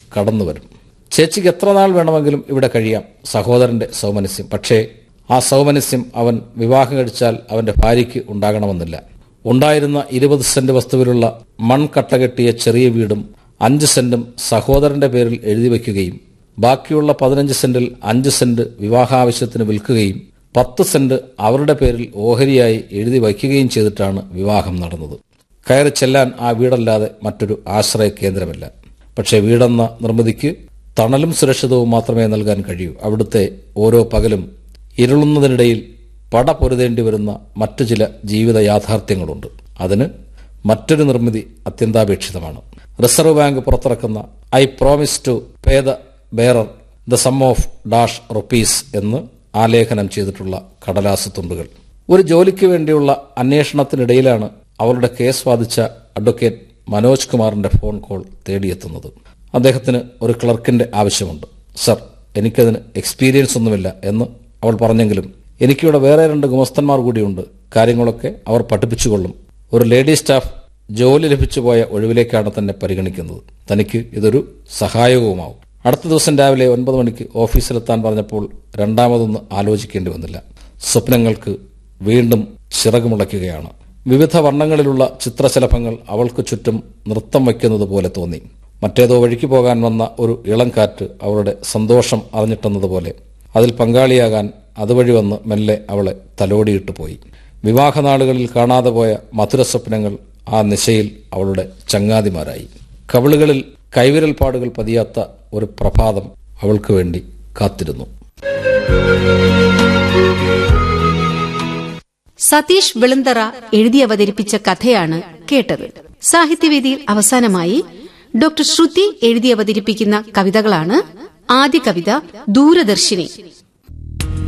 കടന്നു വരും ചേച്ചിക്ക് എത്ര നാൾ വേണമെങ്കിലും ഇവിടെ കഴിയാം സഹോദരന്റെ സൗമനസ്യം പക്ഷേ ആ സൗമനസ്യം അവൻ വിവാഹം കഴിച്ചാൽ അവന്റെ ഭാര്യയ്ക്ക് ഉണ്ടാകണമെന്നില്ല ഉണ്ടായിരുന്ന ഇരുപത് സെന്റ് വസ്തുവിലുള്ള മൺകട്ട കെട്ടിയ ചെറിയ വീടും അഞ്ച് സെന്റും സഹോദരന്റെ പേരിൽ എഴുതി വയ്ക്കുകയും ബാക്കിയുള്ള പതിനഞ്ച് സെന്റിൽ അഞ്ച് സെന്റ് വിവാഹാവശ്യത്തിന് വിൽക്കുകയും പത്ത് സെന്റ് അവരുടെ പേരിൽ ഓഹരിയായി എഴുതി വയ്ക്കുകയും ചെയ്തിട്ടാണ് വിവാഹം നടന്നത് കയറി ചെല്ലാൻ ആ വീടല്ലാതെ മറ്റൊരു ആശ്രയ കേന്ദ്രമില്ല പക്ഷേ വീടെന്ന നിർമ്മിതിക്ക് തണലും സുരക്ഷിതവും മാത്രമേ നൽകാൻ കഴിയൂ അവിടുത്തെ ഓരോ പകലും ഇരുളുന്നതിനിടയിൽ പട പൊരുതേണ്ടി വരുന്ന മറ്റു ചില ജീവിത യാഥാർത്ഥ്യങ്ങളുണ്ട് അതിന് മറ്റൊരു നിർമ്മിതി അത്യന്താപേക്ഷിതമാണ് റിസർവ് ബാങ്ക് പുറത്തിറക്കുന്ന I promise to pay the bearer the sum of dash rupees എന്ന് ആലേഖനം ചെയ്തിട്ടുള്ള കടലാസ് തുണ്ടുകൾ ഒരു ജോലിക്ക് വേണ്ടിയുള്ള അന്വേഷണത്തിനിടയിലാണ് അവളുടെ കേസ് വാദിച്ച അഡ്വക്കേറ്റ് മനോജ് കുമാറിന്റെ ഫോൺ കോൾ തേടിയെത്തുന്നത് അദ്ദേഹത്തിന് ഒരു ക്ലർക്കിന്റെ ആവശ്യമുണ്ട് സർ എനിക്കതിന് എക്സ്പീരിയൻസ് ഒന്നുമില്ല എന്ന് അവൾ പറഞ്ഞെങ്കിലും എനിക്കിവിടെ വേറെ രണ്ട് ഗുമസ്തന്മാർ കൂടിയുണ്ട് കാര്യങ്ങളൊക്കെ അവർ പഠിപ്പിച്ചുകൊള്ളും ഒരു ലേഡി സ്റ്റാഫ് ജോലി ലഭിച്ചു പോയ ഒഴിവിലേക്കാണ് തന്നെ പരിഗണിക്കുന്നത് തനിക്ക് ഇതൊരു സഹായകവുമാവും അടുത്ത ദിവസം രാവിലെ ഒൻപത് മണിക്ക് ഓഫീസിലെത്താൻ പറഞ്ഞപ്പോൾ രണ്ടാമതൊന്ന് ആലോചിക്കേണ്ടി വന്നില്ല സ്വപ്നങ്ങൾക്ക് വീണ്ടും ചിറകുമുളയ്ക്കുകയാണ് വിവിധ വർണ്ണങ്ങളിലുള്ള ചിത്രശലഭങ്ങൾ അവൾക്ക് ചുറ്റും നൃത്തം വയ്ക്കുന്നത് പോലെ തോന്നി മറ്റേതോ വഴിക്ക് പോകാൻ വന്ന ഒരു ഇളം കാറ്റ് അവളുടെ സന്തോഷം അറിഞ്ഞിട്ടെന്നതുപോലെ അതിൽ പങ്കാളിയാകാൻ അതുവഴി വന്ന് മെല്ലെ അവളെ തലോടിയിട്ട് പോയി വിവാഹനാളുകളിൽ കാണാതെ പോയ മധുര സ്വപ്നങ്ങൾ ആ നിശയിൽ അവളുടെ ചങ്ങാതിമാരായി കവിളുകളിൽ കൈവിരൽ പാടുകൾ പതിയാത്ത ഒരു പ്രഭാതം അവൾക്ക് വേണ്ടി കാത്തിരുന്നു സതീഷ് വെളുന്തറ എഴുതി അവതരിപ്പിച്ച കഥയാണ് കേട്ടത് സാഹിത്യവേദിയിൽ അവസാനമായി ഡോക്ടർ ശ്രുതി എഴുതി അവതരിപ്പിക്കുന്ന കവിതകളാണ് ആദ്യ കവിത ദൂരദർശിനി